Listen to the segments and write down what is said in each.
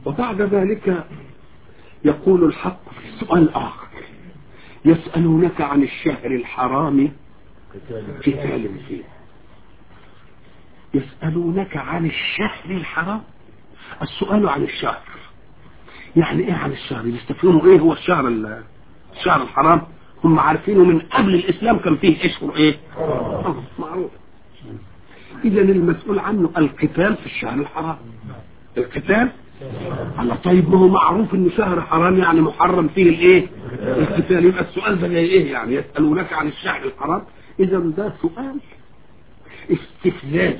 وبعد ذلك يقول الحق في سؤال آخر يسألونك عن الشهر الحرام قتال فيه يسألونك عن الشهر الحرام السؤال عن الشهر يعني ايه عن الشهر يستفهموا ايه هو الشهر الشهر الحرام هم عارفينه من قبل الاسلام كان فيه اشهر ايه آه، معروف اذا المسؤول عنه القتال في الشهر الحرام القتال على طيب ما هو معروف ان شهر حرام يعني محرم فيه الايه القتال يبقى السؤال ده جاي ايه يعني يسالونك عن الشهر الحرام اذا ده سؤال استفزازي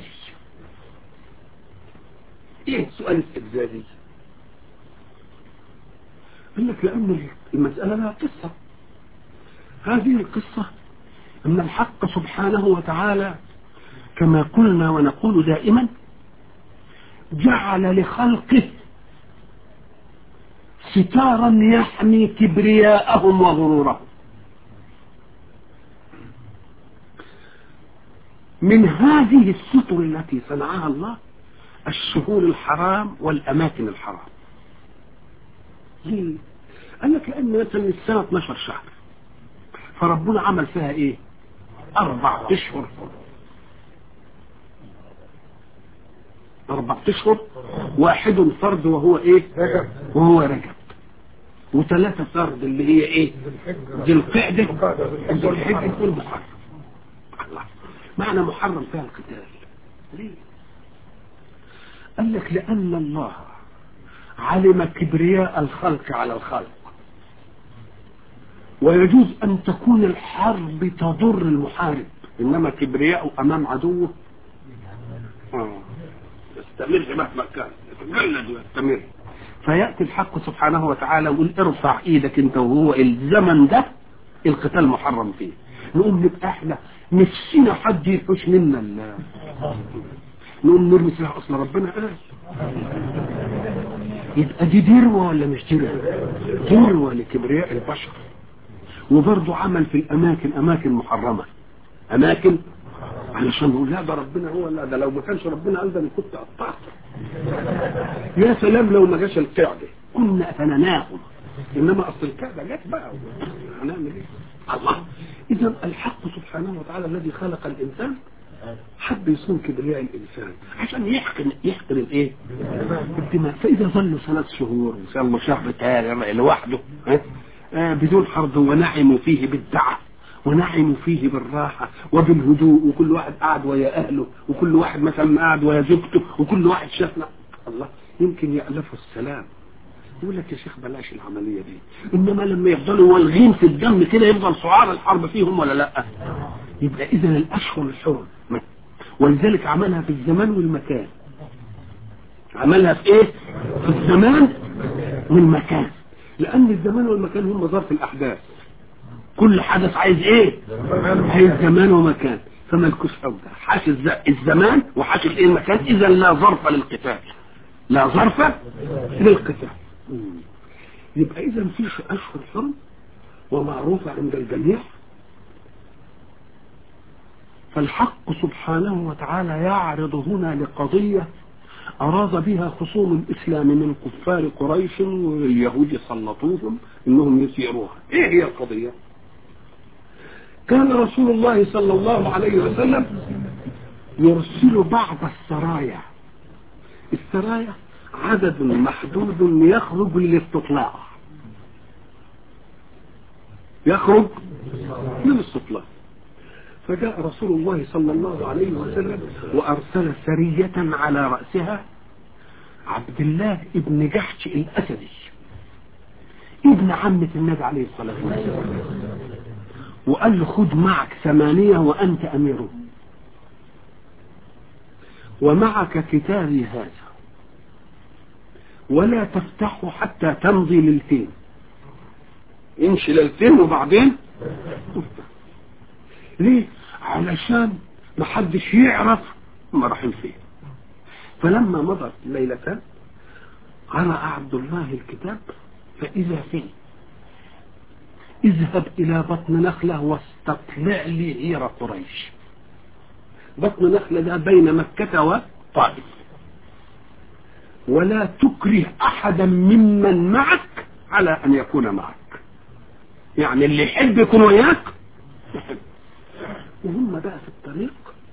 ايه سؤال استفزازي قال لك لان المساله لها قصه هذه القصه ان الحق سبحانه وتعالى كما قلنا ونقول دائما جعل لخلقه ستارا يحمي كبرياءهم وغرورهم من هذه الستر التي صنعها الله الشهور الحرام والأماكن الحرام ليه؟ قال لك لأن مثلا السنة 12 شهر فربنا عمل فيها ايه أربع أشهر أربع أشهر واحد فرد وهو إيه وهو رجب وثلاثة فرد اللي هي إيه ذي القعدة ذي الحجة والمحرم الله معنى محرم فيها القتال ليه قال لك لأن الله علم كبرياء الخلق على الخلق ويجوز أن تكون الحرب تضر المحارب إنما كبرياءه أمام عدوه آه. يستمر مهما كان يتجلد ويستمر فيأتي الحق سبحانه وتعالى ويقول ارفع ايدك انت وهو الزمن ده القتال محرم فيه نقوم نبقى احنا نفسنا حد يحوش منا ال- نقوم نرمي سلاح اصل ربنا قال يبقى دي دروة ولا مش دروة دروة لكبرياء البشر وبرضه عمل في الاماكن اماكن محرمة اماكن علشان نقول لا ده ربنا هو لا ده لو ما كانش ربنا قال ده انا كنت قطعت يا سلام لو ما جاش القعده كنا اتنناهم انما اصل الكعبه جت بقى هنعمل ايه الله اذا الحق سبحانه وتعالى الذي خلق الانسان حب يصون كبرياء الانسان عشان يحقن يحقن الايه الدماء فاذا ظلوا ثلاث شهور ان شاء الله شهر تاني لوحده ها؟ آه بدون حرب ونعموا فيه بالدعه ونعموا فيه بالراحة وبالهدوء وكل واحد قاعد ويا أهله وكل واحد مثلا قاعد ويا زوجته وكل واحد شافنا الله يمكن يألفوا السلام يقول لك يا شيخ بلاش العملية دي إنما لما يفضلوا والغين في الدم كده يفضل سعار الحرب فيهم ولا لا يبقى إذا الأشهر الحرم ولذلك عملها في الزمان والمكان عملها في ايه في الزمان والمكان لأن الزمان والمكان هم ظرف الأحداث كل حدث عايز ايه عايز زمان ومكان فمالكوش حجه حاش الز- الزمان وحاش الايه المكان اذا لا ظرف للقتال لا ظرف للقتال مم. يبقى اذا في اشهر حرم ومعروفه عند الجميع فالحق سبحانه وتعالى يعرض هنا لقضيه أراد بها خصوم الإسلام من كفار قريش واليهود سلطوهم إنهم يسيروها إيه هي القضية كان رسول الله صلى الله عليه وسلم يرسل بعض السرايا السرايا عدد محدود يخرج للاستطلاع يخرج للاستطلاع فجاء رسول الله صلى الله عليه وسلم وأرسل سرية على رأسها عبد الله ابن جحش الأسدي ابن عمة النبي عليه الصلاة والسلام وقال له خذ معك ثمانية وأنت أميره ومعك كتابي هذا ولا تفتحه حتى تمضي ليلتين امشي ليلتين وبعدين افتح ليه علشان محدش يعرف هم رايحين فين فلما مضت ليلتان قرأ عبد الله الكتاب فإذا فيه اذهب إلى بطن نخلة واستطلع لي عير قريش بطن نخلة ده بين مكة وطائف ولا تكره احدا ممن معك على ان يكون معك يعني اللي يحب يكون وياك يحب وهم بقى في الطريق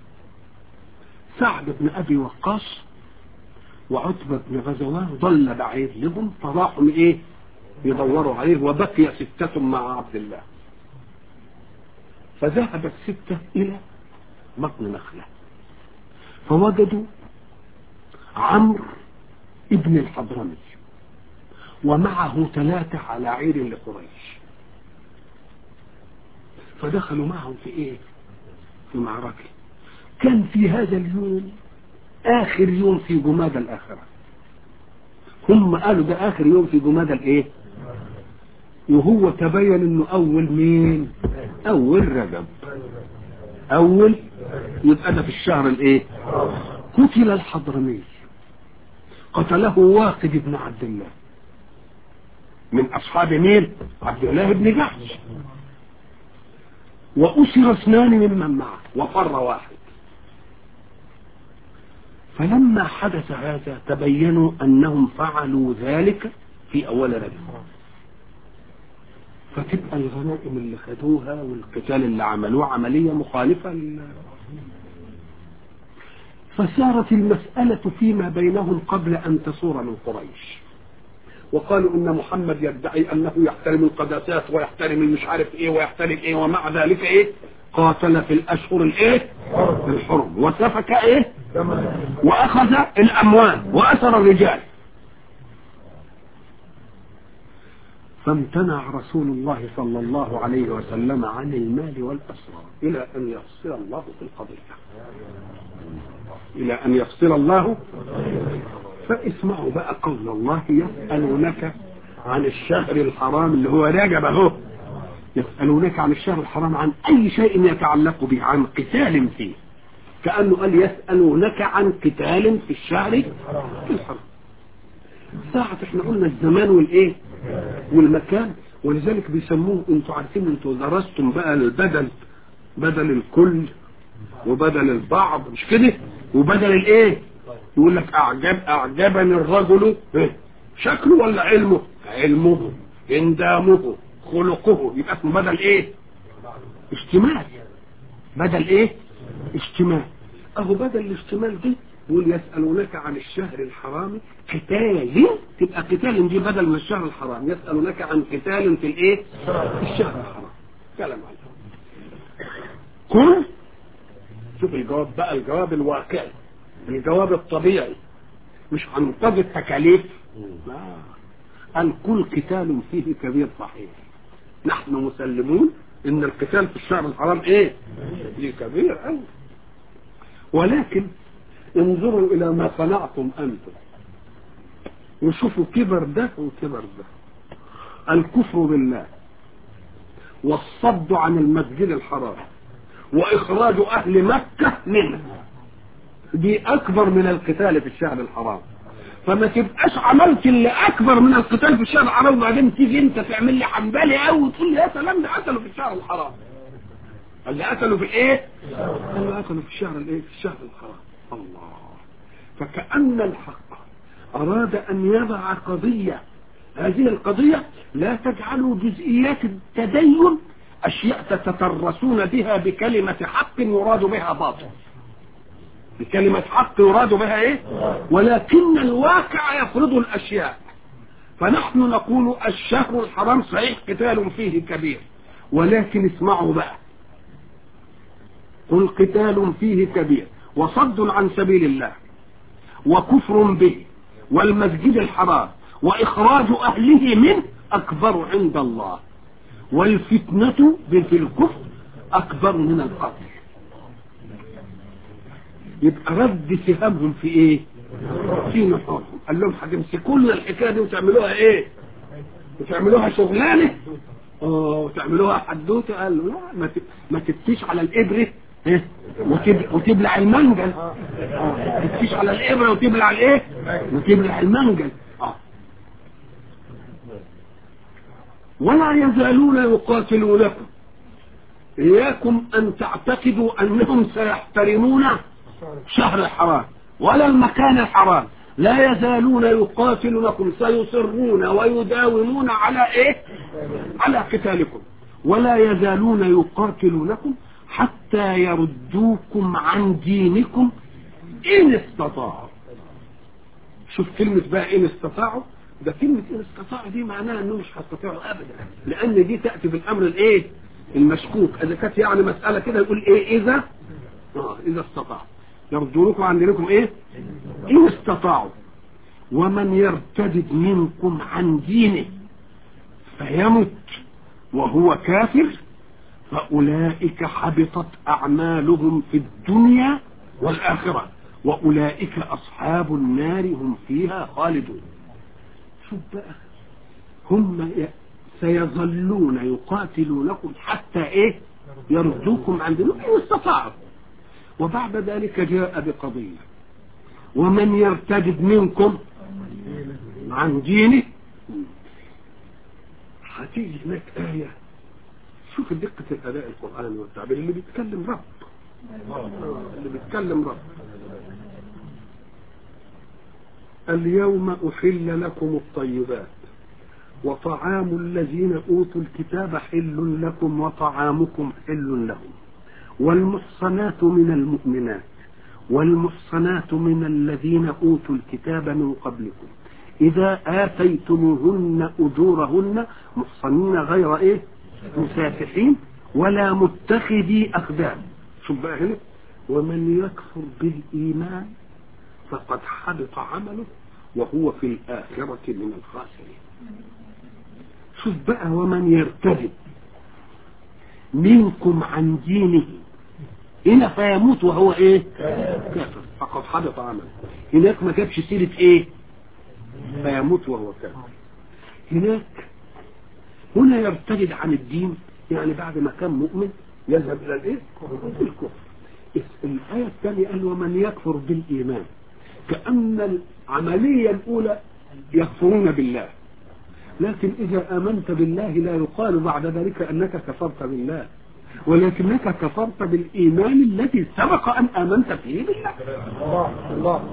سعد بن ابي وقاص وعتبة بن غزوان ضل بعيد لهم فراحوا ايه يدوروا عليه وبقي ستة مع عبد الله فذهب الستة الى بطن نخلة فوجدوا عمرو ابن الحضرمي ومعه ثلاثة على عير لقريش فدخلوا معهم في ايه في معركة كان في هذا اليوم اخر يوم في جماد الاخرة هم قالوا ده اخر يوم في جماد الايه وهو تبين انه اول مين اول رجب اول يبقى ده في الشهر الايه قتل الحضرمي قتله واقد بن عبد الله من اصحاب مين عبد الله بن جحش واسر اثنان ممن معه وفر واحد فلما حدث هذا تبينوا انهم فعلوا ذلك في اول رجب فتبقى الغنائم اللي خدوها والقتال اللي عملوه عملية مخالفة لل... فسارت المسألة فيما بينهم قبل أن تصور من قريش وقالوا ان محمد يدعي انه يحترم القداسات ويحترم مش عارف ايه ويحترم ايه ومع ذلك ايه قاتل في الاشهر الايه الحرم وسفك ايه واخذ الاموال واسر الرجال فامتنع رسول الله صلى الله عليه وسلم عن المال والاسرار الى ان يفصل الله في القضيه الى ان يفصل الله فاسمعوا بقى قول الله يسألونك عن الشهر الحرام اللي هو رجب اهو يسألونك عن الشهر الحرام عن أي شيء يتعلق به عن قتال فيه كأنه قال يسألونك عن قتال في الشهر الحرام ساعة احنا قلنا الزمان والايه والمكان ولذلك بيسموه انتوا عارفين انتوا درستم بقى البدل بدل الكل وبدل البعض مش كده وبدل الايه يقول لك اعجب اعجبني الرجل إيه؟ شكله ولا علمه علمه اندامه خلقه يبقى اسمه بدل ايه اشتمال بدل ايه اشتمال اهو بدل الاشتمال دي يقول يسألونك عن الشهر الحرام قتال تبقى قتال دي بدل من الشهر الحرام يسألونك عن قتال في الايه في الشهر الحرام كلام عليهم قل شوف الجواب بقى الجواب الواقعي الجواب الطبيعي مش هنقضي التكاليف لا قال كل قتال فيه كبير صحيح نحن مسلمون ان القتال في الشهر الحرام ايه دي كبير قوي ولكن انظروا الى ما صنعتم انتم وشوفوا كبر ده وكبر ده الكفر بالله والصد عن المسجد الحرام واخراج اهل مكة منه دي اكبر من القتال في الشهر الحرام فما تبقاش عملت اللي اكبر من القتال في الشهر الحرام وبعدين تيجي انت تعمل لي حنبلي قوي وتقول لي يا سلام ده قتلوا في الشهر الحرام اللي قتلوا في ايه اللي قتلوا في الشهر الايه في الشهر الحرام الله فكأن الحق اراد ان يضع قضية هذه القضية لا تجعلوا جزئيات التدين اشياء تتترسون بها بكلمة حق يراد بها باطل بكلمة حق يراد بها ايه ولكن الواقع يفرض الاشياء فنحن نقول الشهر الحرام صحيح قتال فيه كبير ولكن اسمعوا بقى قل قتال فيه كبير وصد عن سبيل الله وكفر به والمسجد الحرام واخراج اهله منه اكبر عند الله والفتنة في الكفر اكبر من القتل يبقى رد سهامهم في ايه في نحورهم قال لهم هتمسكوا لنا الحكايه دي وتعملوها ايه وتعملوها شغلانه اه وتعملوها حدوته قال له لا ما ما تبكيش على الابره ايه وتبلع المنجل اه ما تبكيش على الابره وتبلع الايه وتبلع المنجل اه ولا يزالون يقاتلونكم إياكم أن تعتقدوا أنهم سيحترمون شهر الحرام ولا المكان الحرام لا يزالون يقاتلونكم سيصرون ويداومون على ايه على قتالكم ولا يزالون يقاتلونكم حتى يردوكم عن دينكم ان استطاعوا شوف كلمة بقى ان استطاعوا ده كلمة ان استطاعوا دي معناها انه مش هيستطيعوا ابدا لان دي تأتي بالامر الايه المشكوك اذا كانت يعني مسألة كده يقول ايه اذا اه اذا استطاعوا يردونكم عن دينكم ايه ان استطاعوا ومن يرتد منكم عن دينه فيمت وهو كافر فأولئك حبطت أعمالهم في الدنيا والآخرة وأولئك أصحاب النار هم فيها خالدون شوف بقى هم سيظلون يقاتلونكم حتى ايه يردوكم عن دينكم إن استطاعوا وبعد ذلك جاء بقضية ومن يرتد منكم عن دينه هتيجي هناك آية شوف دقة الأداء القرآني والتعبير اللي بيتكلم رب اللي بيتكلم رب اليوم أحل لكم الطيبات وطعام الذين أوتوا الكتاب حل لكم وطعامكم حل لهم والمحصنات من المؤمنات والمحصنات من الذين أوتوا الكتاب من قبلكم إذا آتيتموهن أجورهن محصنين غير إيه مسافحين ولا متخذي أخدان شوف بقى هنا ومن يكفر بالإيمان فقد حبط عمله وهو في الآخرة من الخاسرين شوف بقى ومن يرتد منكم عن دينه هنا فيموت وهو ايه كافر فقد حبط عمله هناك ما جابش سيرة ايه فيموت وهو كافر هناك هنا يرتد عن الدين يعني بعد ما كان مؤمن يذهب الى الايه الكفر الآية الثانية قال ومن يكفر بالإيمان كأن العملية الأولى يكفرون بالله لكن إذا آمنت بالله لا يقال بعد ذلك أنك كفرت بالله ولكنك كفرت بالإيمان الذي سبق أن آمنت فيه بالله الله الله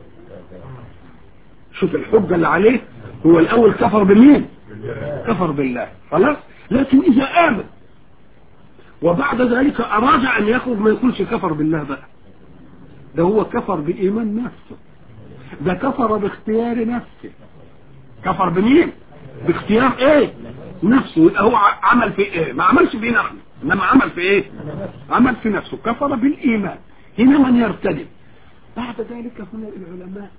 شوف الحجة اللي عليه هو الأول كفر بمين كفر بالله خلاص لكن إذا آمن وبعد ذلك أراد أن يخرج ما يقولش كفر بالله بقى ده هو كفر بإيمان نفسه ده كفر باختيار نفسه كفر بمين باختيار ايه نفسه يبقى هو عمل في ايه ما عملش في نحن انما عمل في ايه عمل في نفسه كفر بالايمان هنا من يرتد بعد ذلك هنا العلماء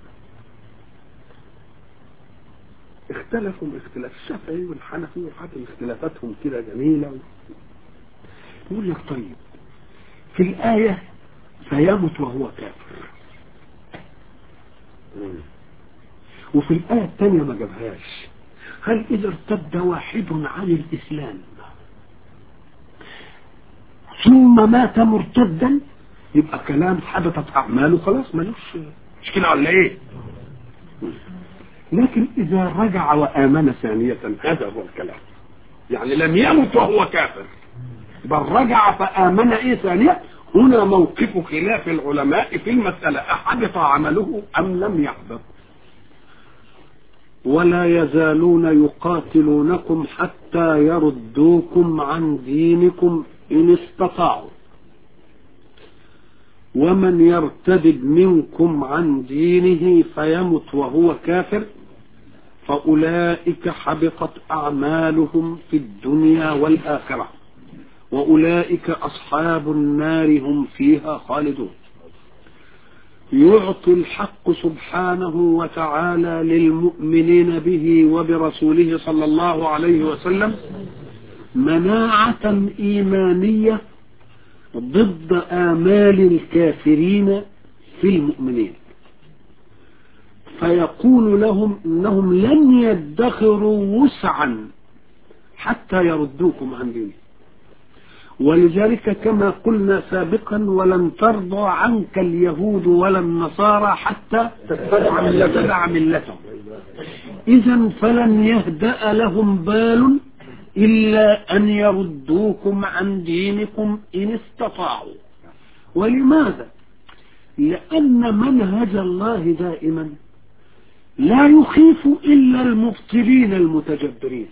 اختلفوا اختلاف الشافعي والحنفي وحتى اختلافاتهم كده جميله يقول لك طيب في الآية فيمت وهو كافر وفي الآية الثانية ما جابهاش هل إذا ارتد واحد عن الإسلام ثم مات مرتدا يبقى كلام حدثت أعماله خلاص ملوش مشكلة ولا إيه لكن إذا رجع وآمن ثانية هذا هو الكلام يعني لم يمت وهو كافر بل رجع فآمن إيه ثانية هنا موقف خلاف العلماء في المسألة أحبط عمله أم لم يحبط ولا يزالون يقاتلونكم حتى يردوكم عن دينكم إن استطاعوا ومن يرتد منكم عن دينه فيمت وهو كافر فأولئك حبطت أعمالهم في الدنيا والآخرة وأولئك أصحاب النار هم فيها خالدون يعطي الحق سبحانه وتعالى للمؤمنين به وبرسوله صلى الله عليه وسلم مناعة إيمانية ضد آمال الكافرين في المؤمنين فيقول لهم انهم لن يدخروا وسعا حتى يردوكم عن دينه ولذلك كما قلنا سابقا ولن ترضى عنك اليهود ولا النصارى حتى تتبع ملتهم ملتهم اذا فلن يهدأ لهم بال الا ان يردوكم عن دينكم ان استطاعوا ولماذا لان منهج الله دائما لا يخيف إلا المبطلين المتجبرين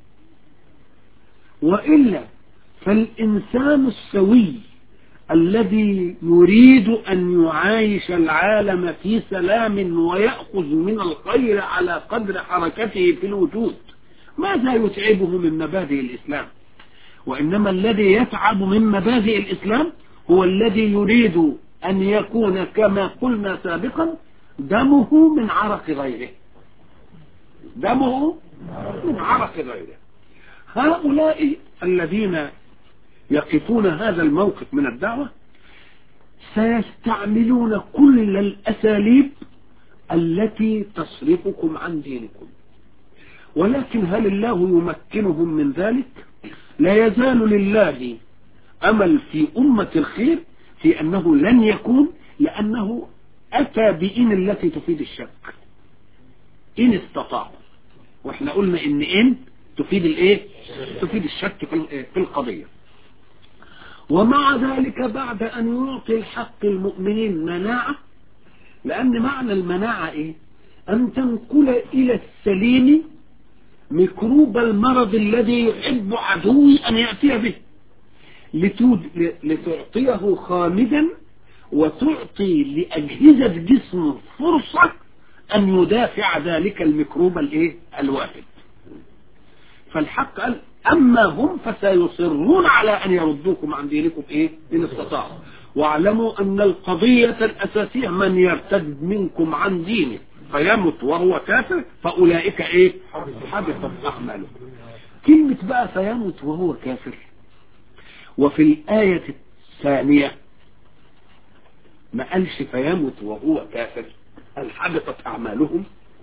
وإلا فالإنسان السوي الذي يريد أن يعايش العالم في سلام ويأخذ من الخير على قدر حركته في الوجود ماذا يتعبه من مبادئ الإسلام وإنما الذي يتعب من مبادئ الإسلام هو الذي يريد أن يكون كما قلنا سابقا دمه من عرق غيره دمه من عرق غيره هؤلاء الذين يقفون هذا الموقف من الدعوة سيستعملون كل الأساليب التي تصرفكم عن دينكم ولكن هل الله يمكنهم من ذلك لا يزال لله أمل في أمة الخير في أنه لن يكون لأنه أتى بإن التي تفيد الشك إن استطاعوا واحنا قلنا إن إن تفيد الإيه تفيد الشك في القضية ومع ذلك بعد أن يعطي الحق المؤمنين مناعة لأن معنى المناعة إيه أن تنقل إلى السليم ميكروب المرض الذي يحب عدوي أن يأتي به لتعطيه خامدا وتعطي لأجهزة جسمه فرصة أن يدافع ذلك الميكروب الايه الوافد فالحق قال أما هم فسيصرون على أن يردوكم عن دينكم إيه إن استطاعوا واعلموا أن القضية الأساسية من يرتد منكم عن دينه فيمت وهو كافر فأولئك إيه حبطت أعماله كلمة بقى فيمت وهو كافر وفي الآية الثانية ما قالش فيمت وهو كافر قال حبطت أعمالهم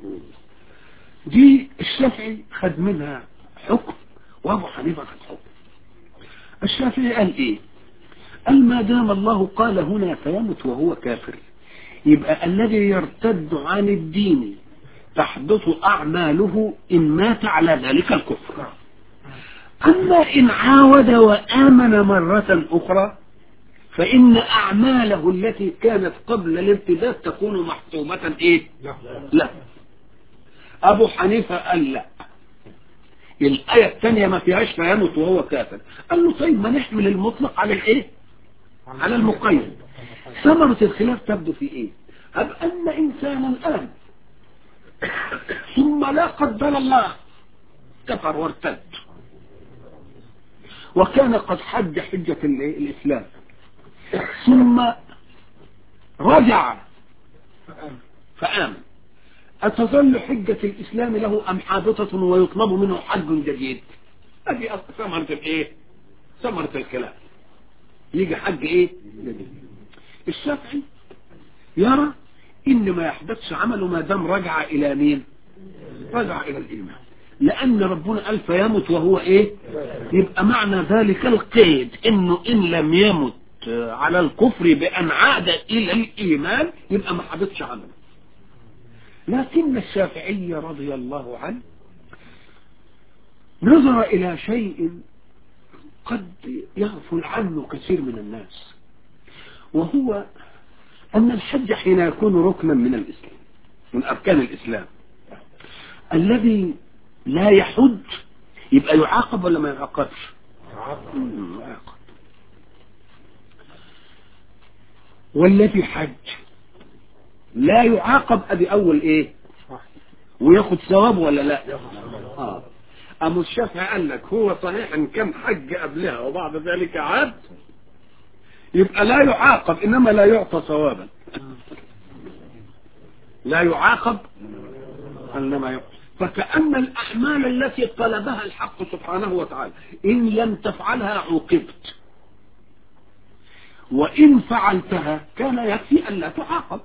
دي الشافعي خد منها حكم وابو حنيفه خد حكم الشافعي قال ايه قال ما دام الله قال هنا فيمت وهو كافر يبقى الذي يرتد عن الدين تحدث أعماله إن مات على ذلك الكفر أما إن عاود وآمن مرة أخرى فإن أعماله التي كانت قبل الارتداد تكون محسوبة إيه؟ لا أبو حنيفة قال لا الآية الثانية ما فيهاش فيموت وهو كافر قال له طيب ما نحمل المطلق على الايه على المقيد ثمرة الخلاف تبدو في ايه هب ان انسانا الان ثم لا قدر الله كفر وارتد وكان قد حج حجة الاسلام ثم رجع فآمن أتظل حجة الإسلام له أم حادثة ويطلب منه حج جديد هذه ثمرة الإيه ثمرة الكلام يجي حج إيه جديد الشافعي يرى إن ما يحدثش عمله ما دام رجع إلى مين رجع إلى الإيمان لأن ربنا قال فيمت وهو إيه يبقى معنى ذلك القيد إنه إن لم يمت على الكفر بأن عاد إلى الإيمان يبقى ما حدثش عمله لكن الشافعي رضي الله عنه نظر إلى شيء قد يغفل عنه كثير من الناس وهو أن الحج حين يكون ركنا من الإسلام من أركان الإسلام الذي لا يحج يبقى يعاقب ولا ما يعاقبش يعاقب والذي حج لا يعاقب ادي اول ايه وياخد ثواب ولا لا اه ابو الشافعي قال لك هو صحيح ان كان حج قبلها وبعد ذلك عاد يبقى لا يعاقب انما لا يعطى ثوابا لا يعاقب انما يعطى فكأن الأعمال التي طلبها الحق سبحانه وتعالى إن لم تفعلها عوقبت وإن فعلتها كان يكفي أن لا تعاقب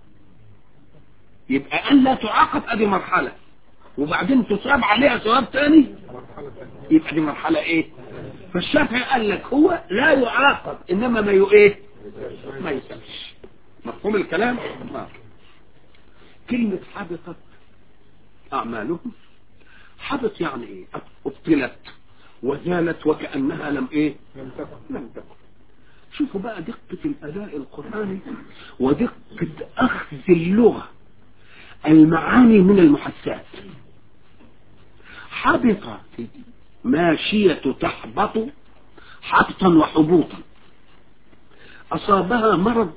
يبقى أن لا تعاقب أدي مرحلة وبعدين تصاب عليها ثواب تاني يبقى دي مرحلة ايه فالشافعي قال لك هو لا يعاقب انما ما يو ايه ما يسمش مفهوم الكلام ما. كلمة حبطت اعمالهم حبط يعني ايه ابطلت وزالت وكأنها لم ايه لم تكن لم تكن شوفوا بقى دقة الاداء القرآني ودقة اخذ اللغة المعاني من المحسات حبط ماشية تحبط حبطا وحبوطا أصابها مرض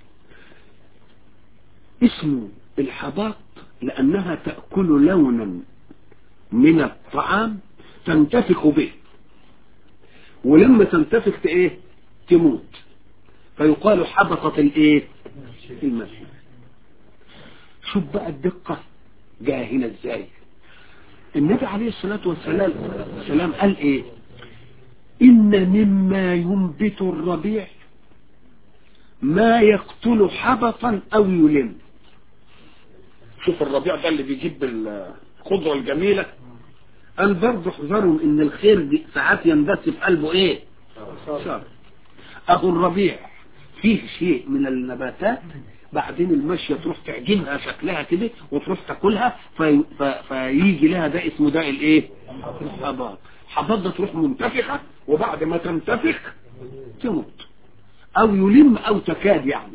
اسمه الحباط لأنها تأكل لونا من الطعام تنتفخ به ولما تنتفخ ايه تموت فيقال حبطت الايه المسيح شوف بقى الدقة جاء هنا ازاي النبي عليه الصلاة والسلام السلام قال ايه ان مما ينبت الربيع ما يقتل حبطا او يلم شوف الربيع ده اللي بيجيب الخضرة الجميلة قال برضه احذروا ان الخير دي ساعات يندس في قلبه ايه شر اهو الربيع فيه شيء من النباتات بعدين المشية تروح تعجبها شكلها كده وتروح تاكلها في في فيجي لها ده اسمه ده الايه الحباط الحباط ده تروح منتفخة وبعد ما تنتفخ تموت او يلم او تكاد يعني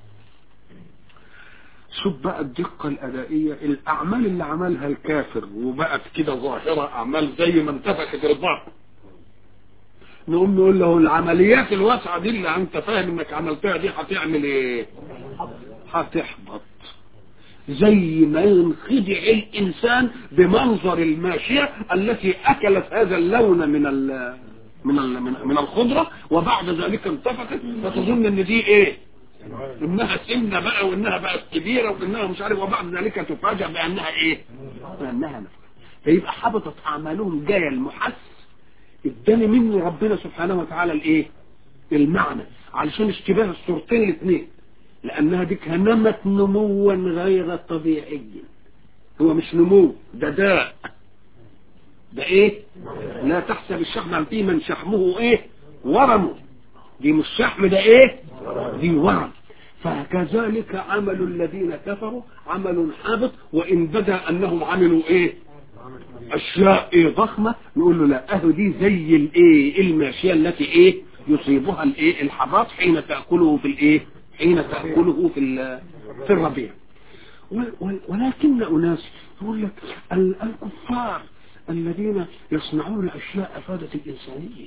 شوف بقى الدقة الأدائية الأعمال اللي عملها الكافر وبقت كده ظاهرة أعمال زي ما انتفخت البعض نقوم نقول له العمليات الواسعة دي اللي أنت فاهم إنك عملتها دي هتعمل إيه؟ هتحبط زي ما ينخدع الإنسان بمنظر الماشية التي أكلت هذا اللون من ال من ال من الخضرة وبعد ذلك انتفخت فتظن إن دي إيه؟ انها سمنه بقى وانها بقت كبيره وانها مش عارف وبعد ذلك تفاجأ بانها ايه بانها نفخ فيبقى حبطت اعمالهم جايه المحس اداني منه ربنا سبحانه وتعالى الايه المعنى علشان اشتباه الصورتين الاثنين لانها ديك نمت نموا غير طبيعي هو مش نمو ده داء ده ايه لا تحسب الشحم فيه من شحمه ايه ورمه دي مش شحم ده ايه دي ورم فكذلك عمل الذين كفروا عمل حابط وان بدا انهم عملوا ايه اشياء ايه ضخمة نقول له لا اهو دي زي الايه الماشية التي ايه يصيبها الايه الحباط حين تأكله في الايه حين تأكله في في الربيع ولكن اناس يقول لك الكفار الذين يصنعون اشياء افادت الانسانيه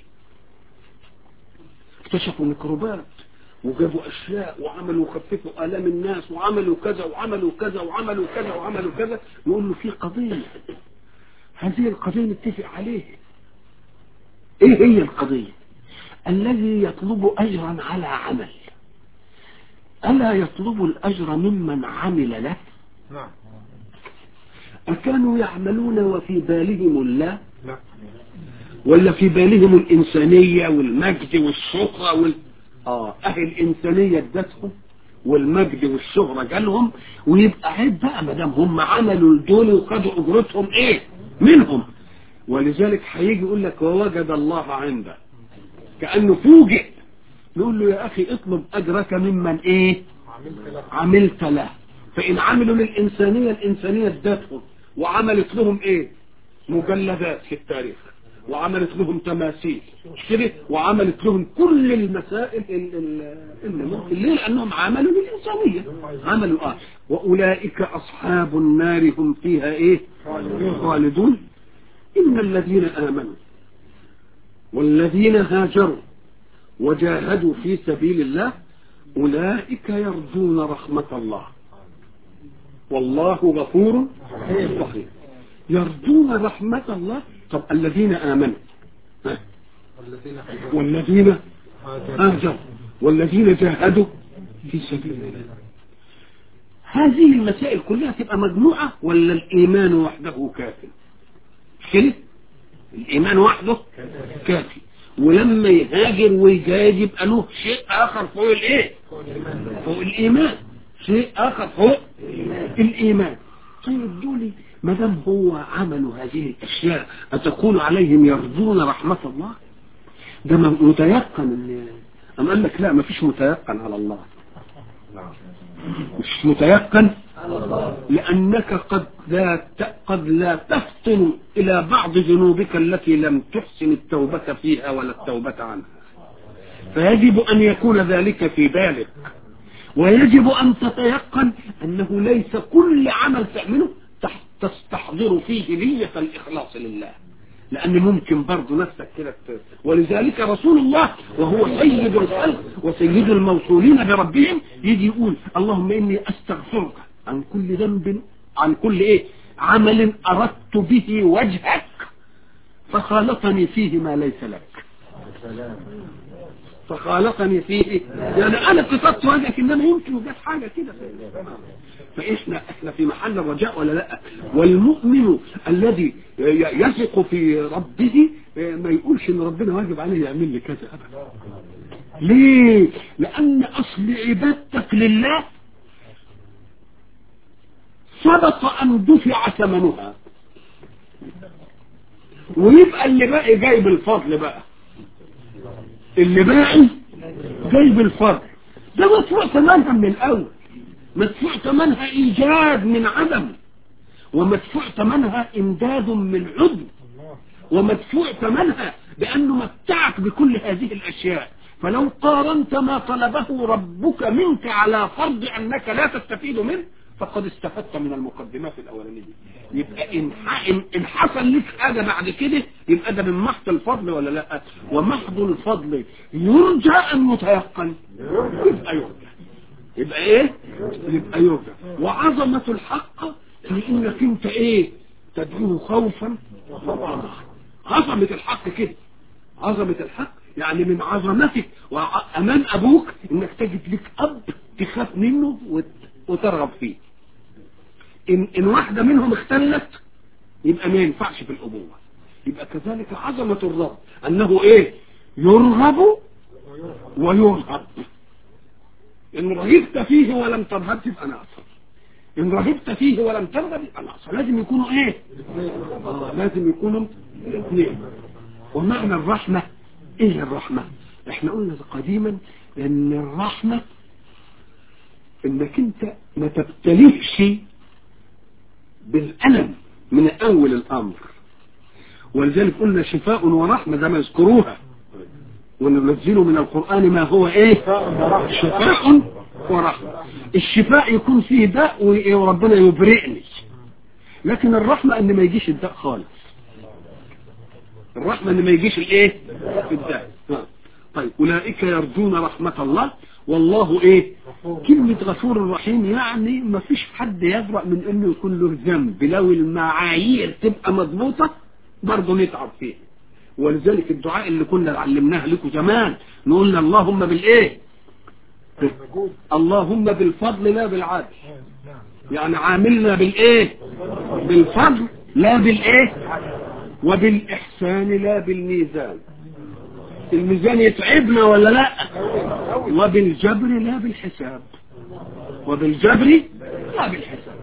اكتشفوا ميكروبات وجابوا اشياء وعملوا خففوا الام الناس وعملوا كذا وعملوا كذا وعملوا كذا وعملوا كذا نقول له في قضيه هذه القضيه نتفق عليها ايه هي القضيه الذي يطلب اجرا على عمل الا يطلب الاجر ممن عمل له نعم اكانوا يعملون وفي بالهم الله لا ولا في بالهم الإنسانية والمجد والشهرة وال... آه أهل الإنسانية ادتهم والمجد والشهرة جالهم ويبقى عيب بقى ما دام هم عملوا دول وخدوا أجرتهم إيه منهم ولذلك هيجي يقول لك ووجد الله عنده كأنه فوجئ نقول له يا أخي اطلب أجرك ممن إيه عملت لك عملت له فإن عملوا للإنسانية الإنسانية ادتهم وعملت لهم إيه مجلدات في التاريخ وعملت لهم تماثيل مش كده وعملت لهم كل المسائل ال- ال- اللي ممكن ليه لأنهم عملوا للإنسانية عملوا آه وأولئك أصحاب النار هم فيها إيه خالدون إن الذين آمنوا والذين هاجروا وجاهدوا في سبيل الله أولئك يرجون رحمة الله والله غفور رحيم يرجون رحمة الله طب الذين آمنوا ها؟ والذين والذين هاجروا هاجروا والذين جاهدوا في سبيل الله هذه المسائل كلها تبقى مجموعة ولا الإيمان وحده كافي مش كده الإيمان وحده كافي ولما يهاجر ويجاهد يبقى له شيء آخر فوق الإيه فوق الإيمان شيء آخر فوق الإيمان طيب دول ما دام هو عملوا هذه الأشياء أتكون عليهم يرجون رحمة الله ده م- متيقن ان أم قال لك لا ما فيش متيقن على الله مش متيقن لأنك قد لا ت- قد لا تفطن إلى بعض ذنوبك التي لم تحسن التوبة فيها ولا التوبة عنها فيجب أن يكون ذلك في بالك ويجب أن تتيقن أنه ليس كل عمل تعمله تح- تستحضر فيه نية الإخلاص لله لأن ممكن برضه نفسك كده ت- ولذلك رسول الله وهو سيد الخلق وسيد الموصولين بربهم يجي يقول اللهم إني أستغفرك عن كل ذنب عن كل إيه عمل أردت به وجهك فخالطني فيه ما ليس لك فخالطني فيه يعني انا قصدت وجهك انما يمكن جت حاجه كده فاحنا احنا في محل الرجاء ولا لا والمؤمن الذي يثق في ربه ما يقولش ان ربنا واجب عليه يعمل لي كذا ابدا ليه لان اصل عبادتك لله سبق ان دفع ثمنها ويبقى اللي باقي جايب الفضل بقى اللي باقي جايب الفضل ده مدفوع ثمنها من الاول مدفوع ثمنها ايجاد من عدم ومدفوع ثمنها امداد من عدم ومدفوع ثمنها بانه متعك بكل هذه الاشياء فلو قارنت ما طلبه ربك منك على فرض انك لا تستفيد منه فقد استفدت من المقدمات الاولانيه يبقى ان ان إن حصل لك حاجه بعد كده يبقى ده من محض الفضل ولا لا ومحض الفضل يرجى ان يتيقن يبقى يرجى يبقى ايه يبقى يرجى وعظمه الحق لانك انت ايه تدعوه خوفا وطمعا عظمه الحق كده عظمه الحق يعني من عظمتك وامام ابوك انك تجد لك اب تخاف منه وت- وترغب فيه ان ان واحده منهم اختلت يبقى ما ينفعش في الابوه يبقى كذلك عظمه الرب انه ايه يرغب ويرهب ان رغبت فيه ولم ترهب تبقى ناقصه ان رغبت فيه ولم ترغب يبقى ناقصه لازم يكونوا ايه آه لازم يكونوا الاثنين ومعنى الرحمه ايه الرحمه احنا قلنا قديما ان الرحمه انك انت ما تبتليش بالألم من أول الأمر ولذلك قلنا شفاء ورحمة زي ما يذكروها وننزل من القرآن ما هو إيه شفاء ورحمة الشفاء يكون فيه داء وربنا يبرئني لكن الرحمة ان ما يجيش الداء خالص الرحمة ان ما يجيش الايه الداء آه. طيب اولئك يرجون رحمة الله والله ايه كلمة غفور رحيم يعني ما فيش حد يجرأ من انه يكون له ذنب لو المعايير تبقى مضبوطة برضه نتعب فيها ولذلك الدعاء اللي كنا علمناه لكم زمان نقول اللهم بالايه اللهم بالفضل لا بالعدل يعني عاملنا بالايه بالفضل لا بالايه وبالاحسان لا بالميزان الميزان يتعبنا ولا لا وبالجبر لا بالحساب وبالجبر لا بالحساب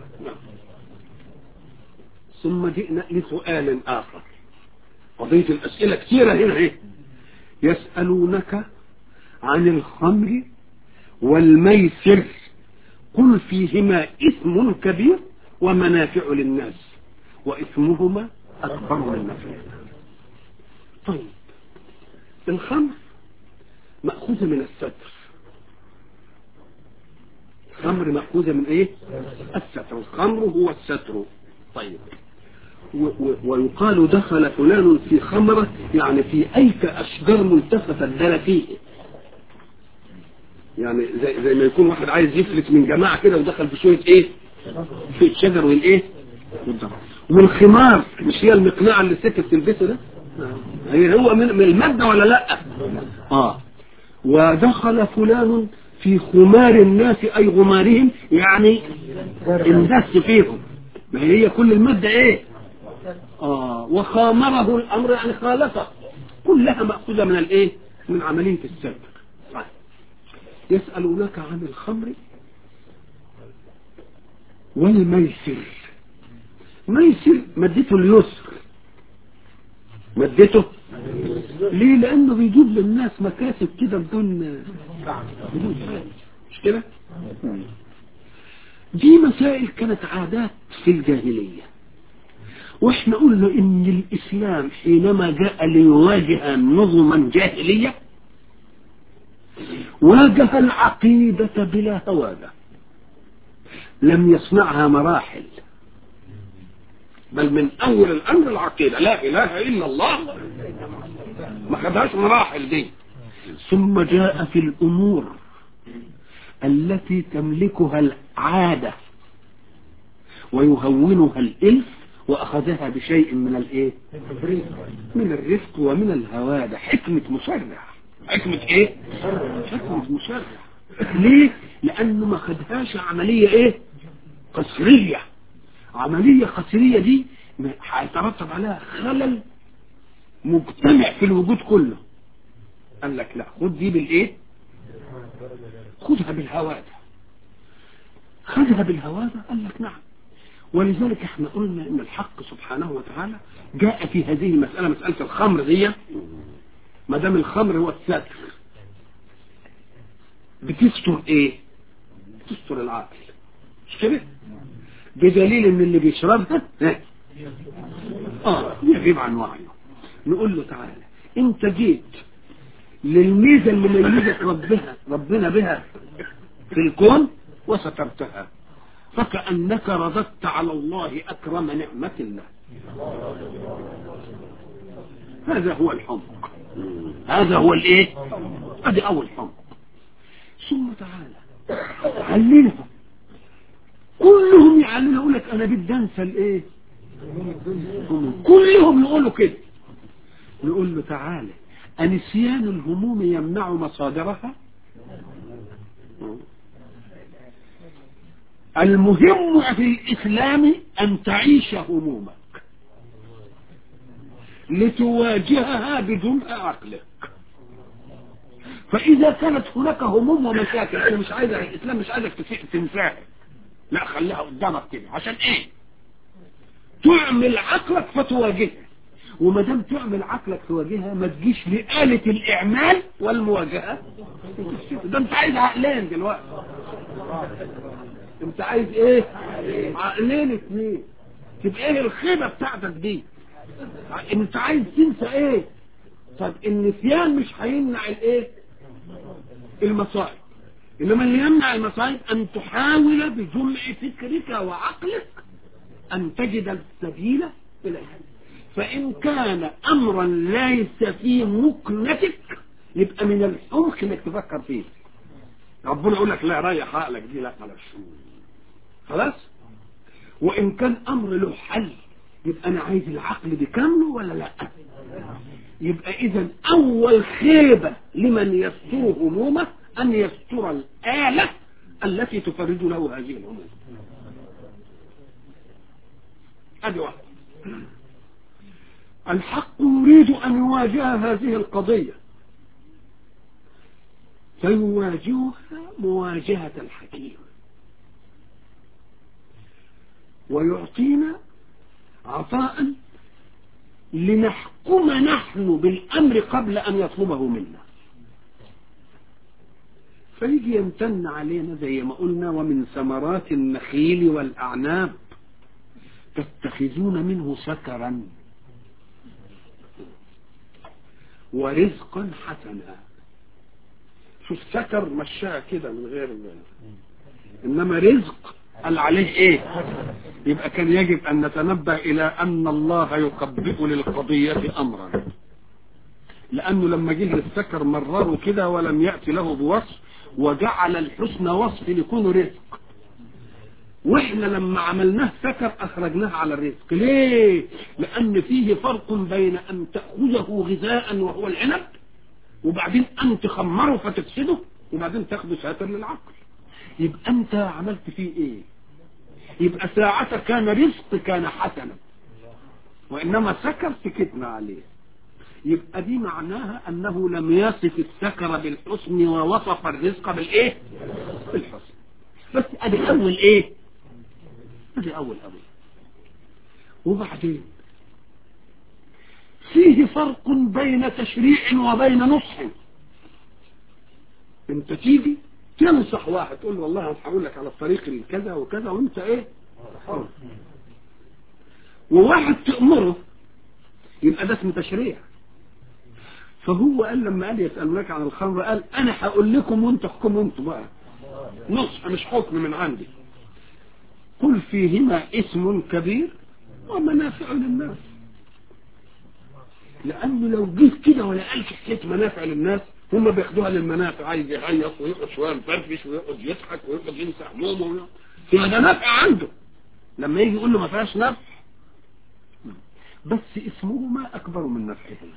ثم جئنا لسؤال آخر قضية الأسئلة كثيرة هنا ايه يسألونك عن الخمر والميسر قل فيهما إثم كبير ومنافع للناس وإثمهما أكبر من نفعهما طيب الخمر مأخوذة من الستر الخمر مأخوذة من ايه الستر الخمر هو الستر طيب و و ويقال دخل فلان في خمرة يعني في أيك أشجار ملتفة دل فيه يعني زي, زي ما يكون واحد عايز يفلت من جماعة كده ودخل في شوية ايه في الشجر والايه والخمار مش هي المقنعة اللي الست بتلبسه ده هي هو من, من المادة ولا لا اه ودخل فلان في خمار الناس اي غمارهم يعني اندس فيهم ما هي كل المادة ايه اه وخامره الامر يعني خالفه كلها مأخوذة من الايه من عملية السبب صحيح. يسألونك عن الخمر والميسر ميسر مدته اليسر مدته ليه لانه بيجيب للناس مكاسب كده بدون بدون فائدة مش كده دي مسائل كانت عادات في الجاهلية واحنا قلنا ان الاسلام حينما جاء ليواجه نظما جاهلية واجه العقيدة بلا هوادة لم يصنعها مراحل بل من أول الأمر العقيدة لا إله إلا الله ما خدهاش مراحل دي ثم جاء في الأمور التي تملكها العادة ويهونها الإلف وأخذها بشيء من الإيه من الرفق ومن الهوادة حكمة مشرع حكمة إيه حكمة مشرع ليه لأنه ما خدهاش عملية إيه قصرية عملية قصرية دي هيترتب عليها خلل مجتمع في الوجود كله قال لك لا خد دي بالايه خدها بالهوادة خدها بالهوادة قال لك نعم ولذلك احنا قلنا ان الحق سبحانه وتعالى جاء في هذه المسألة مسألة الخمر دي ما دام الخمر هو الستر بتستر ايه بتستر العقل مش كده بدليل ان اللي بيشربها ها؟ اه يغيب عن وعيه نقول له تعالى انت جيت للميزة اللي ميزت ربها ربنا بها في الكون وسترتها فكأنك رددت على الله أكرم نعمة الله هذا هو الحمق هذا هو الايه ادي اول حمق ثم تعالى عللها كلهم يعللوا يقول لك انا بدي انسى الايه كلهم يقولوا كده نقول له تعالى أنسيان الهموم يمنع مصادرها المهم في الإسلام أن تعيش همومك لتواجهها بجمع عقلك فإذا كانت هناك هموم ومشاكل أنا مش عايز الإسلام مش عايزك تنساها لا خليها قدامك كده عشان إيه تعمل عقلك فتواجهها وما دام تعمل عقلك تواجهها ما تجيش لآلة الإعمال والمواجهة ده انت عايز عقلين دلوقتي انت عايز ايه عقلين اثنين تبقى ايه الخيبة بتاعتك دي انت عايز تنسى ايه طب النسيان مش هيمنع الايه المصائب انما اللي يمنع المصائب ان تحاول بجمع فكرك وعقلك ان تجد السبيل اليها فإن كان أمرا ليس في مكنتك يبقى من الحمق انك تفكر فيه ربنا يقول لك لا ريح عقلك دي لا خلاص خلاص وإن كان أمر له حل يبقى أنا عايز العقل بكامله ولا لا يبقى إذا أول خيبة لمن يستر همومه أن يستر الآلة التي تفرج له هذه الهموم هذه واحدة الحق يريد أن يواجه هذه القضية فيواجهها مواجهة الحكيم ويعطينا عطاء لنحكم نحن بالأمر قبل أن يطلبه منا فيجي يمتن علينا زي ما قلنا ومن ثمرات النخيل والأعناب تتخذون منه سكرا ورزقا حسنا شوف سكر مشاها كده من غير انما رزق قال عليه ايه يبقى كان يجب ان نتنبه الى ان الله يقبئ للقضية امرا لانه لما جه للسكر مرره كده ولم يأتي له بوصف وجعل الحسن وصف ليكون رزق واحنا لما عملناه سكر اخرجناه على الرزق ليه لان فيه فرق بين ان تأخذه غذاء وهو العنب وبعدين ان تخمره فتفسده وبعدين تاخده ساتر للعقل يبقى انت عملت فيه ايه يبقى ساعة كان رزق كان حسنا وانما سكر سكتنا عليه يبقى دي معناها انه لم يصف السكر بالحسن ووصف الرزق بالايه بالحسن بس ادي اول ايه ادي اول اول وبعدين فيه فرق بين تشريع وبين نصح انت تيجي تنصح واحد تقول له والله هقول لك على الطريق الكذا وكذا وانت ايه حر وواحد تأمره يبقى ده اسمه تشريع فهو قال لما قال يسألونك عن الخمر قال انا هقول لكم وانت احكموا انتوا بقى نصح مش حكم من عندي قل فيهما اسم كبير ومنافع للناس لانه لو جيت كده ولا قالش حكايه منافع للناس هم بياخدوها للمنافع عايز يهيص ويقعد شويه مفرفش ويقعد يضحك ويقعد ينسى همومه ويقعد- يبقى ده نفع عنده لما يجي يقول له ما فيهاش نفع بس اسمهما اكبر من نفعهما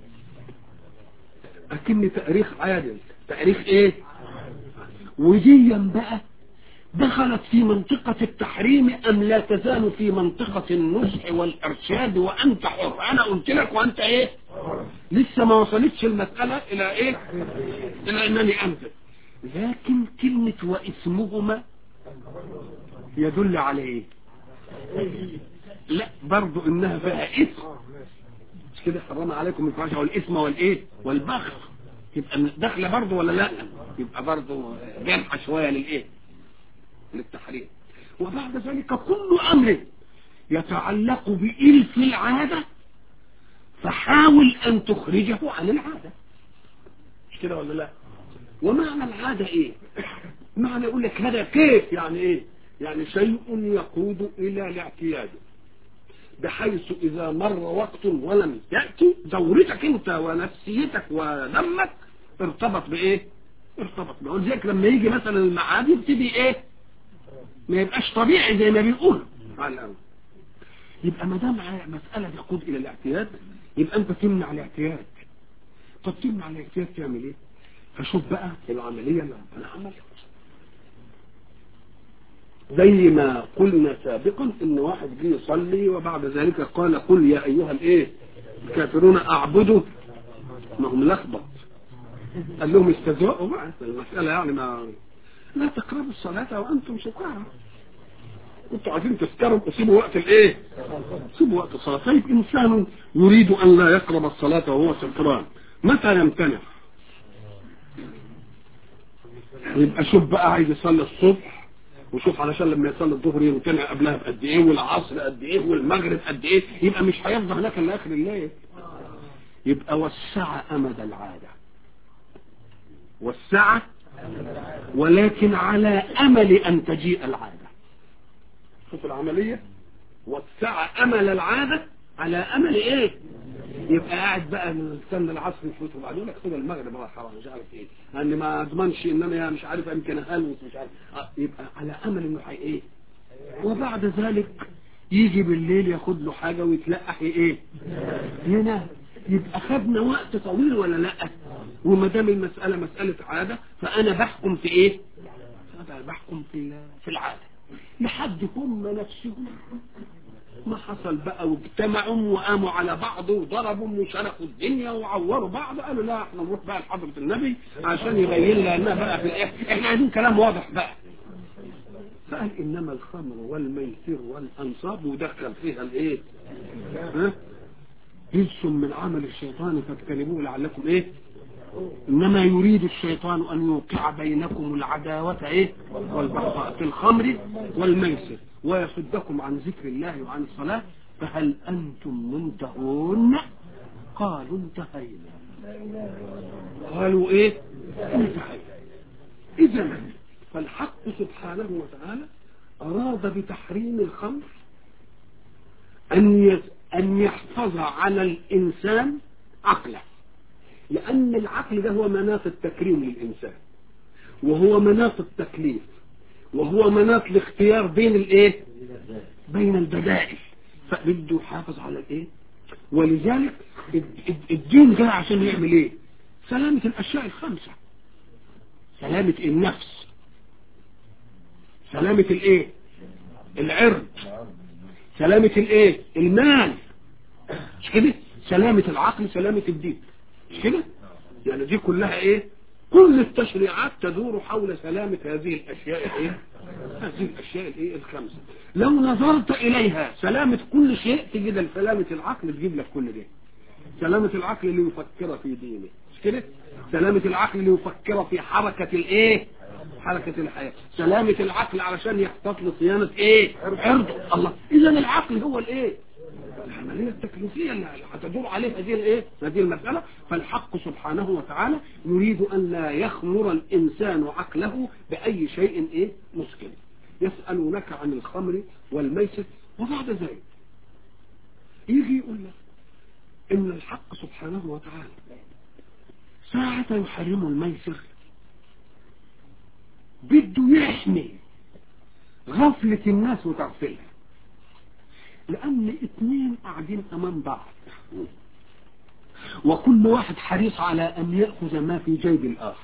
اكن تاريخ عادل تاريخ ايه وديا بقى دخلت في منطقة التحريم أم لا تزال في منطقة النصح والإرشاد وأنت حر أنا قلت لك وأنت إيه لسه ما وصلتش المسألة إلى إيه إلى أنني أنزل لكن كلمة واسمهما يدل على إيه لا برضو إنها فيها اسم مش كده حرام عليكم الفحش والاسم والايه والبغي يبقى داخله برضه ولا لا يبقى برضه جنحه شويه للايه للتحريم وبعد ذلك كل امر يتعلق بإلف العادة فحاول ان تخرجه عن العادة مش كده ولا لا ومعنى العادة ايه معنى يقول لك هذا كيف يعني ايه يعني شيء يقود الى الاعتياد بحيث إذا مر وقت ولم يأتي دورتك أنت ونفسيتك ودمك ارتبط بإيه؟ ارتبط بإيه؟ ولذلك لما يجي مثلا المعاد يبتدي إيه؟ ما يبقاش طبيعي زي ما بيقولوا على الأول يبقى ما دام مسألة تقود إلى الاعتياد يبقى أنت تمنع الاعتياد طب تمنع الاعتياد تعمل إيه؟ فشوف بقى العملية اللي ربنا عملها زي ما قلنا سابقا ان واحد جه يصلي وبعد ذلك قال قل يا ايها الايه الكافرون اعبدوا ما هم لخبط قال لهم استهزئوا بقى المسألة يعني ما لا تقربوا الصلاة وانتم سكارى انتوا عايزين تسكروا وسيبوا وقت الايه سيبوا وقت الصلاة طيب انسان يريد ان لا يقرب الصلاة وهو سكران متى يمتنع يبقى شوف بقى عايز يصلي الصبح وشوف علشان لما يصلي الظهر يمتنع قبلها بقد ايه والعصر قد ايه والمغرب قد ايه يبقى مش هيفضل هناك الا اخر الليل يبقى وسع امد العاده وسع ولكن على امل ان تجيء العاده شوف العمليه وسع امل العاده على امل ايه يبقى قاعد بقى نستنى العصر يفوت وبعدين لك خد المغرب راح حرام مش عارف ايه لان ما اضمنش ان انا مش عارف يمكن اهلوس مش عارف آه، يبقى على امل انه حي ايه وبعد ذلك يجي بالليل ياخد له حاجه ويتلقح ايه ينام يبقى خدنا وقت طويل ولا لا وما دام المساله مساله عاده فانا بحكم في ايه أنا بحكم في في العاده لحد هم نفسهم ما حصل بقى واجتمعوا وقاموا على بعض وضربوا وشرقوا الدنيا وعوروا بعض قالوا لا احنا نروح بقى لحضرة النبي عشان يبين لنا بقى في الاخر احنا عايزين كلام واضح بقى فقال انما الخمر والميسر والانصاب ودخل فيها الايه ها رجس من عمل الشيطان فاجتنبوه لعلكم ايه انما يريد الشيطان ان يوقع بينكم العداوة ايه والبغضاء في الخمر والميسر ويصدكم عن ذكر الله وعن الصلاة فهل انتم منتهون قالوا انتهينا قالوا ايه انتهينا اذا فالحق سبحانه وتعالى اراد بتحريم الخمر ان يس ان يحفظ على الانسان عقله لأن العقل ده هو مناط التكريم للإنسان وهو مناط التكليف وهو مناط الاختيار بين الايه بين البدائل فبده يحافظ على الايه ولذلك الدين جاء عشان يعمل ايه سلامة الاشياء الخمسة سلامة النفس سلامة الايه العرض سلامة الايه المال مش كده سلامة العقل سلامة الدين مش كده يعني دي كلها ايه كل التشريعات تدور حول سلامة هذه الاشياء ايه هذه الاشياء الايه الخمسة لو نظرت اليها سلامة كل شيء تجد سلامة العقل تجيب لك كل ده سلامة العقل اللي يفكر في دينه مش كده سلامة العقل اللي يفكر في حركة الايه حركة الحياة سلامة العقل علشان يحتاط لصيانة ايه عرض الله اذا العقل هو الايه العملية هي التكليفية اللي هتدور عليها هذه الايه هذه المسألة فالحق سبحانه وتعالى يريد أن لا يخمر الإنسان عقله بأي شيء ايه مسكن يسألونك عن الخمر والميسر وبعد ذلك يجي يقول لك إن الحق سبحانه وتعالى ساعة يحرم الميسر بده يحمي غفلة الناس وتغفلها لأن اتنين قاعدين أمام بعض وكل واحد حريص على أن يأخذ ما في جيب الآخر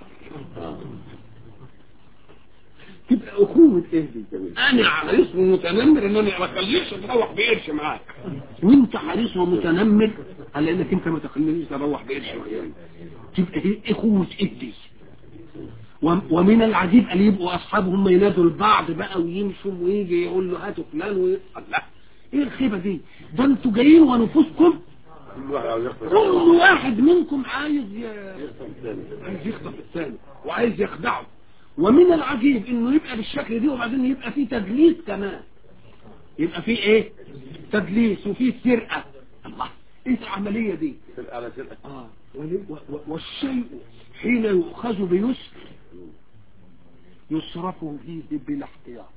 تبقى أخوة إيه دي أنا حريص ومتنمر إن أنا ما أخليكش تروح بقرش معاك وأنت حريص ومتنمر على إنك أنت ما تخلينيش تروح بقرش معاك تبقى دي أخوة إيه دي ومن العجيب أن يبقوا أصحابهم ينادوا البعض بقى ويمشوا ويجي يقول له هاتوا فلان وي... لا ايه الخيبة دي ده انتوا جايين ونفوسكم كل واحد منكم عايز ي... عايز يخطف الثاني وعايز يخدعه ومن العجيب انه يبقى بالشكل دي وبعدين يبقى فيه تدليس كمان يبقى فيه ايه تدليس وفيه سرقة الله ايه العملية دي آه. والشيء حين يؤخذ بيسر يصرف فيه بلا احتياط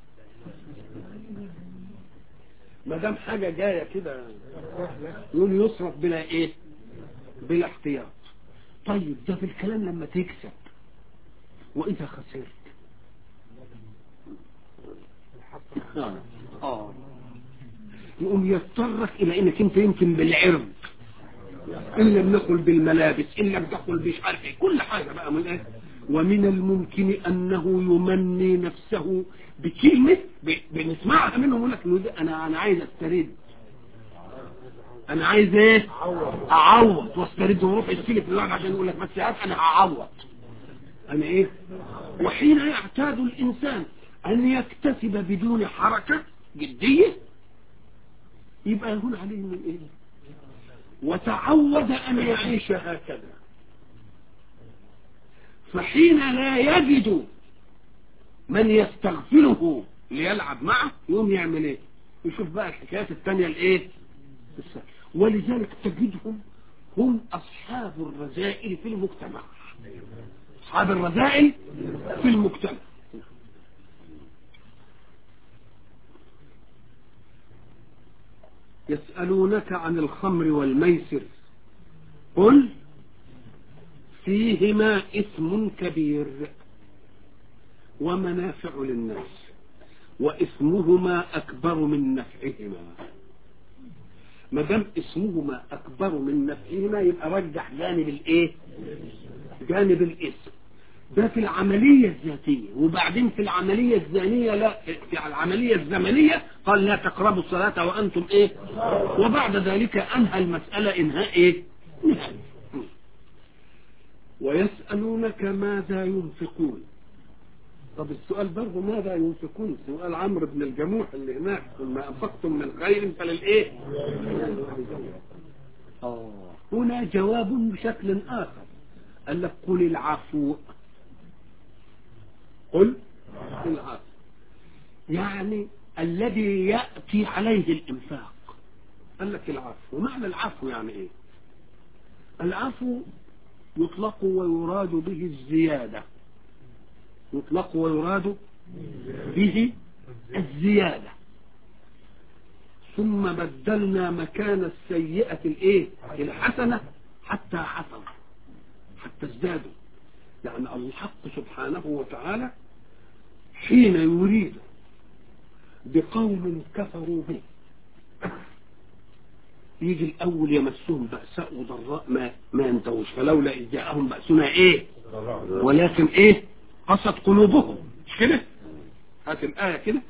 ما دام حاجه جايه كده يقول يصرف بلا ايه بلا احتياط طيب ده في الكلام لما تكسب واذا خسرت اه اه يقوم يضطرك الى انك انت يمكن بالعرض ان لم نقل بالملابس ان لم تقل مش عارف ايه كل حاجه بقى من ايه ومن الممكن انه يمني نفسه بكلمه بنسمعها منهم يقول لك انا انا عايز استرد انا عايز ايه اعوض واسترد واروح يستلف الواحد عشان يقول لك بس يا انا هعوض انا ايه وحين يعتاد الانسان ان يكتسب بدون حركه جديه يبقى يقول عليه من ايه وتعود أن يعيش هكذا فحين لا يجد من يستغفله ليلعب معه يقوم يعمل ايه يشوف بقى الحكايات التانية الايه ولذلك تجدهم هم اصحاب الرذائل في المجتمع اصحاب الرذائل في المجتمع يسألونك عن الخمر والميسر قل فيهما اسم كبير ومنافع للناس واسمهما أكبر من نفعهما ما دام اسمهما أكبر من نفعهما يبقى رجح جانب الايه جانب الاسم ده في العملية الذاتية وبعدين في العملية الزانية لا في العملية الزمنية قال لا تقربوا الصلاة وأنتم إيه وبعد ذلك أنهى المسألة إنهاء إيه نهائي ويسألونك ماذا ينفقون طب السؤال برضه ماذا ينفقون سؤال عمرو بن الجموح اللي هناك ما أنفقتم من خير فللإيه آه هنا جواب بشكل آخر قال لك قل العفو قل العفو يعني الذي يأتي عليه الإنفاق قال لك العفو ومعنى العفو يعني إيه العفو يطلق ويراد به الزيادة يطلق ويراد به الزيادة ثم بدلنا مكان السيئة الايه الحسنة حتى حسنة حتى ازدادوا يعني الحق سبحانه وتعالى حين يريد بقوم كفروا به يجي الاول يمسهم بأساء وضراء ما ما ينتهوش فلولا اذ جاءهم بأسنا ايه ولكن ايه قست قلوبهم مش كده هات الآية كده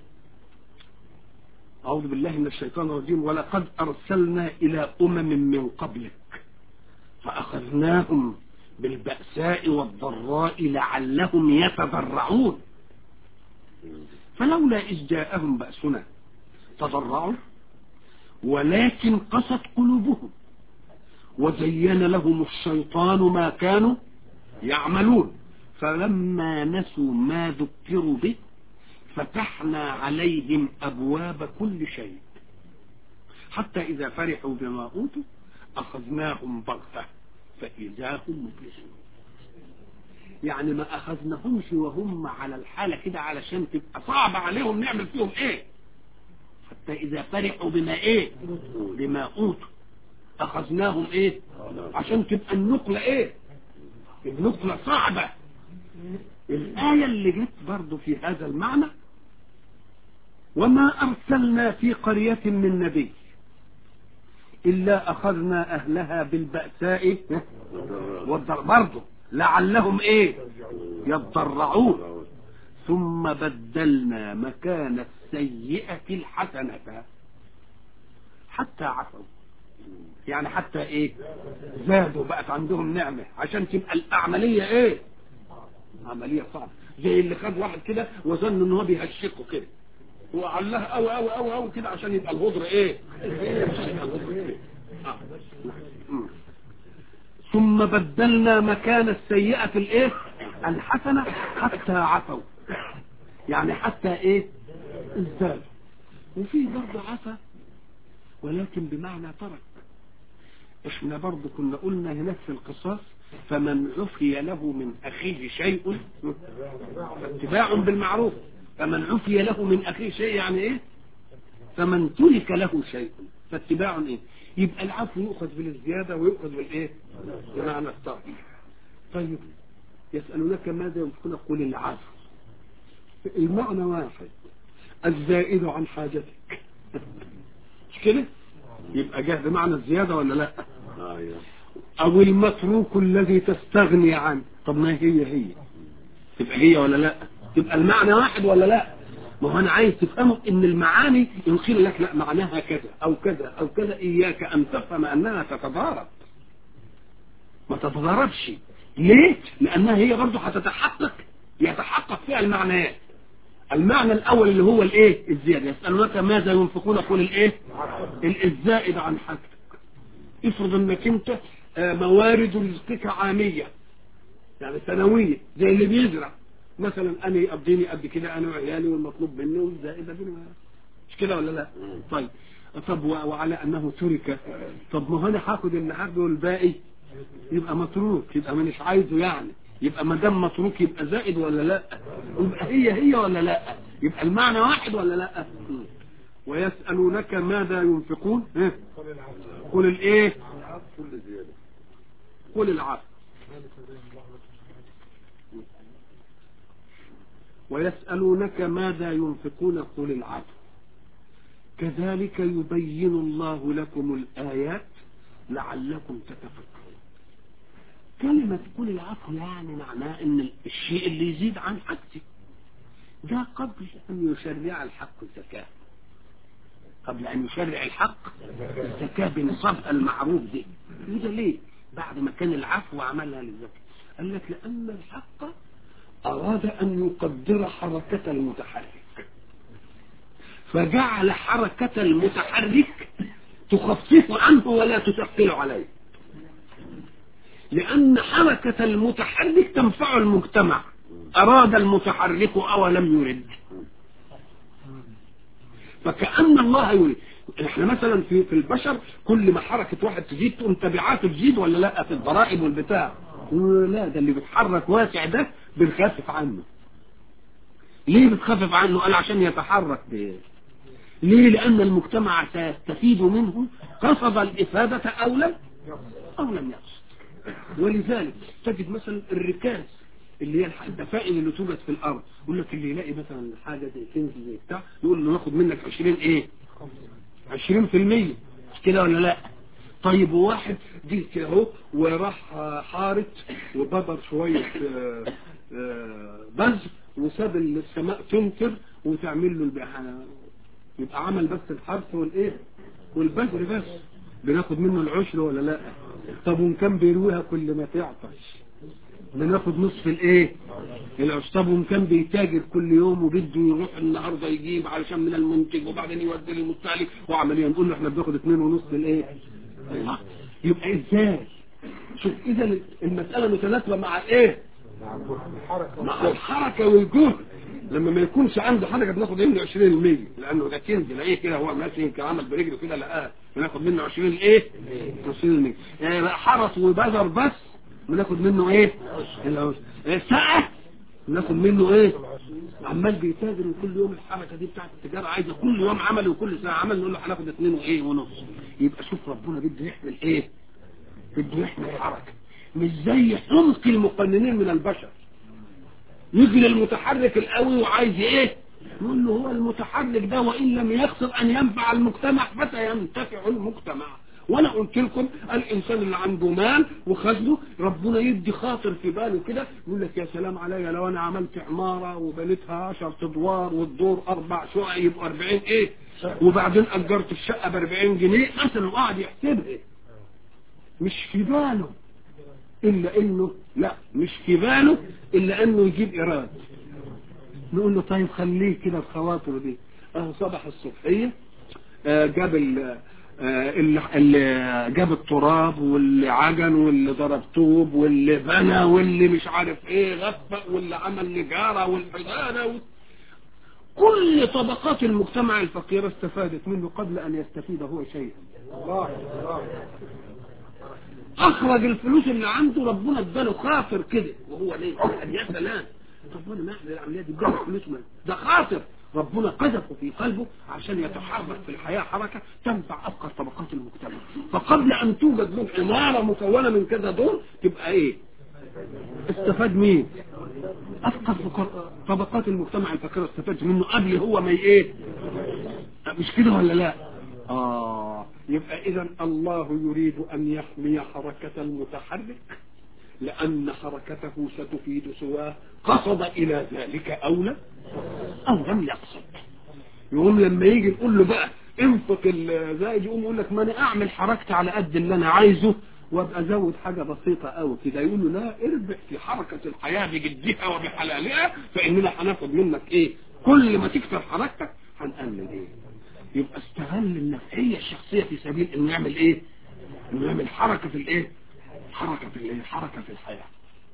أعوذ بالله من الشيطان الرجيم ولقد أرسلنا إلى أمم من قبلك فأخذناهم بالبأساء والضراء لعلهم يتضرعون فلولا إذ جاءهم بأسنا تضرعوا ولكن قست قلوبهم وزين لهم الشيطان ما كانوا يعملون فلما نسوا ما ذكروا به فتحنا عليهم أبواب كل شيء حتى إذا فرحوا بما أوتوا أخذناهم بغتة فإذا هم مبلسون يعني ما أخذناهمش وهم على الحالة كده علشان تبقى صعب عليهم نعمل فيهم إيه حتى إذا فرحوا بما إيه بما أوتوا أخذناهم إيه عشان تبقى النقلة إيه النقلة صعبة الآية اللي جت برضو في هذا المعنى وما أرسلنا في قرية من نبي إلا أخذنا أهلها بالبأساء والضر برضو لعلهم إيه يضرعون ثم بدلنا مكان السيئة الحسنة حتى عفوا يعني حتى ايه زادوا بقت عندهم نعمة عشان تبقى العملية ايه عملية صعبة زي اللي خد واحد كده وظن ان هو بيهشكه كده وعلها قوي قوي قوي قوي كده عشان يبقى الغدر ايه آه. مم. ثم بدلنا مكان السيئة الايه الحسنة حتى عفوا يعني حتى ايه ازدادوا وفي برضه عفا ولكن بمعنى ترك احنا برضه كنا قلنا هناك في القصاص فمن عفي له من اخيه شيء فاتباع بالمعروف فمن عفي له من اخيه شيء يعني ايه فمن ترك له شيء فاتباع ايه يبقى العفو يؤخذ بالزيادة ويؤخذ بالايه بمعنى الترك طيب يسألونك ماذا ينفقون قل العفو المعنى واحد الزائد عن حاجتك مش كده يبقى جه بمعنى الزيادة ولا لا او المتروك الذي تستغني عنه طب ما هي هي تبقى هي ولا لا تبقى المعنى واحد ولا لا ما هو انا عايز تفهمه ان المعاني ان قيل لك لا معناها كذا او كذا او كذا اياك ان تفهم انها تتضارب ما تتضاربش ليه لانها هي برضه هتتحقق يتحقق فيها المعنيات المعنى الاول اللي هو الايه الزياده يسالونك ماذا ينفقون قل الايه الزائد عن حاجتك افرض انك انت موارد رزقك عاميه يعني سنويه زي اللي بيزرع مثلا انا يقضيني قد كده انا وعيالي والمطلوب مني والزائده دي مش كده ولا لا طيب طب وعلى انه ترك طب ما هو انا هاخد اللي هاخده والباقي يبقى متروك يبقى مانيش عايزه يعني يبقى ما دام متروك يبقى زائد ولا لا يبقى هي هي ولا لا يبقى المعنى واحد ولا لا ويسألونك ماذا ينفقون ها؟ قل الايه قل العفو ويسألونك ماذا ينفقون قل العفو كذلك يبين الله لكم الآيات لعلكم تتفكرون كلمة قل العفو يعني معناه ان الشيء اللي يزيد عن حاجتي ده قبل ان يشرع الحق الزكاة قبل ان يشرع الحق الزكاة بنصابها المعروف دي وده ليه بعد ما كان العفو عملها للزكاة قال لك لان الحق اراد ان يقدر حركة المتحرك فجعل حركة المتحرك تخفف عنه ولا تثقل عليه لأن حركة المتحرك تنفع المجتمع أراد المتحرك أو لم يرد فكأن الله يريد احنا مثلا في في البشر كل ما حركة واحد تزيد تقوم تبعاته تزيد ولا لا في الضرائب والبتاع لا ده اللي بيتحرك واسع ده بنخفف عنه ليه بتخفف عنه قال عشان يتحرك ب... ليه لأن المجتمع سيستفيد منه قصد الإفادة أو لم أو لم يقصد ولذلك تجد مثلا الركاز اللي هي الدفائن اللي توجد في الارض يقول لك اللي يلاقي مثلا حاجه زي كنز زي بتاع يقول له ناخد منك 20 ايه 20% مش كده ولا لا طيب وواحد دي كده اهو وراح حارت وبدر شويه بذر وساب السماء تمطر وتعمل له البحانه يبقى عمل بس الحرث والايه والبذر بس بناخد منه العشر ولا لا طب وان كان بيرويها كل ما تعطش بناخد نصف الايه العشر طب وان كان بيتاجر كل يوم وبده يروح النهارده يجيب علشان من المنتج وبعدين يودي للمستهلك وعمليا نقول له احنا بناخد اتنين ونص الايه يبقى ازاي شوف اذا المساله متناسبه مع الايه مع الحركه والجهد لما ما يكونش عنده حاجه بناخد منه 20% لانه ده كنز لاقيه كده هو ماشي يمكن عمل برجله كده لقاه بناخد منه 20 ايه 20 يعني بقى حرس وبذر بس بناخد منه ايه العشر. إيه، سقه بناخد منه ايه عمال بيتاجر وكل يوم الحركه دي بتاعت التجاره عايزه كل يوم عمل وكل ساعه عمل نقول له هناخد اثنين وايه ونص يبقى شوف ربنا بده يحمل ايه بده يحمل حركه مش زي حمق المقننين من البشر يجي للمتحرك القوي وعايز ايه يقول له هو المتحرك ده وان لم يقصد ان ينفع المجتمع فسينتفع المجتمع وانا قلت لكم الانسان اللي عنده مال وخزنه ربنا يدي خاطر في باله كده يقول لك يا سلام عليا لو انا عملت عماره وبنيتها 10 ادوار والدور اربع شقق يبقوا 40 ايه وبعدين اجرت الشقه ب 40 جنيه مثلا وقعد يحسبها مش في باله الا انه لا مش في باله الا انه يجيب ايراد نقول له طيب خليه كده الخواطر دي اهو صبح الصبحيه آه، جاب ال آه، اللي اللي جاب التراب واللي عجن واللي ضرب طوب واللي بنى واللي مش عارف ايه غفق واللي عمل نجاره والحجاره وال... كل طبقات المجتمع الفقيرة استفادت منه قبل أن يستفيد هو شيئا أخرج الفلوس اللي عنده ربنا اداله خاطر كده وهو ليه قال يا سلام ربنا ما يعمل العملية دي اداله فلوس من ده خاطر ربنا قذفه في قلبه عشان يتحرك في الحياة حركة تنفع أفقر طبقات المجتمع فقبل أن توجد له عمارة مكونة من كذا دور تبقى إيه استفاد مين أفقر فقر- طبقات المجتمع الفقير استفاد منه قبل هو ما ايه مش كده ولا لا آه يبقى إذا الله يريد أن يحمي حركة المتحرك لأن حركته ستفيد سواه قصد إلى ذلك أو لا أو لم يقصد يقوم لما يجي نقول له بقى انفق الزائد يقوم يقول لك ما انا اعمل حركتي على قد اللي انا عايزه وابقى ازود حاجه بسيطه قوي كده يقول له لا اربح في حركه الحياه بجدها وبحلالها فاننا هناخد منك ايه كل ما تكثر حركتك هنقلل ايه يبقى استغل النفعيه الشخصيه في سبيل انه يعمل ايه انه يعمل حركه في الايه حركه في الايه حركه في الحياه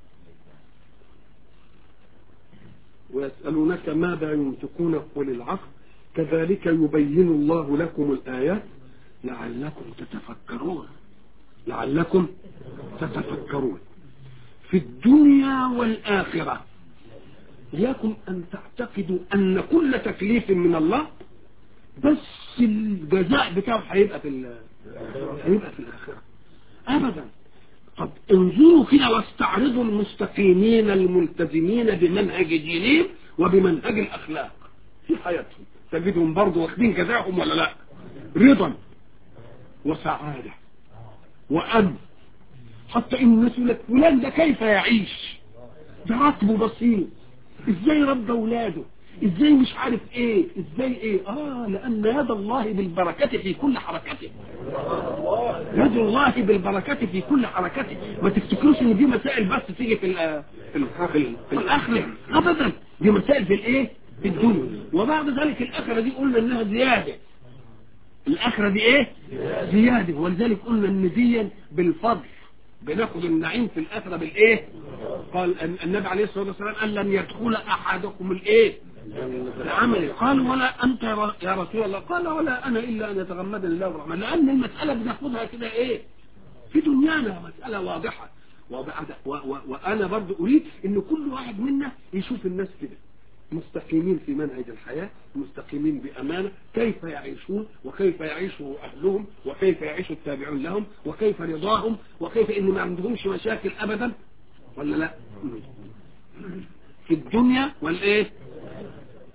ويسألونك ماذا ينفقون قل العفو كذلك يبين الله لكم الآيات لعلكم تتفكرون لعلكم تتفكرون في الدنيا والآخرة إياكم أن تعتقدوا أن كل تكليف من الله بس الجزاء بتاعه هيبقى في ال- هيبقى في الآخرة أبدا طب انظروا كده واستعرضوا المستقيمين الملتزمين بمنهج دينهم وبمنهج الأخلاق في حياتهم تجدهم برضه واخدين جزاهم ولا لا رضا وسعادة وأمن حتى إن الناس يقول لك فلان ده كيف يعيش ده راتبه بسيط ازاي ربى اولاده ازاي مش عارف ايه ازاي ايه اه لان يد الله بالبركة في كل حركته يد الله بالبركة في كل حركته ما تفتكروش ان دي مسائل بس تيجي في ال في, ال في, ال في الاخره ابدا دي مسائل في الايه في الدنيا وبعد ذلك الاخره دي قلنا انها زياده الاخره دي ايه زياده ولذلك قلنا ان دي بالفضل بناخد النعيم في الاخره بالايه قال أن- النبي عليه الصلاه والسلام قال لن يدخل احدكم الايه العمل قال ولا انت يا ر- يا رسول الله قال ولا انا الا ان يتغمدني الله برحمه لان المساله بناخدها كده ايه في دنيانا مساله واضحه وبعد و و وانا برضو اريد ان كل واحد منا يشوف الناس كده مستقيمين في منهج الحياة مستقيمين بأمانة كيف يعيشون وكيف يعيش أهلهم وكيف يعيش التابعون لهم وكيف رضاهم وكيف إن ما عندهمش مشاكل أبدا ولا لا في الدنيا والإيه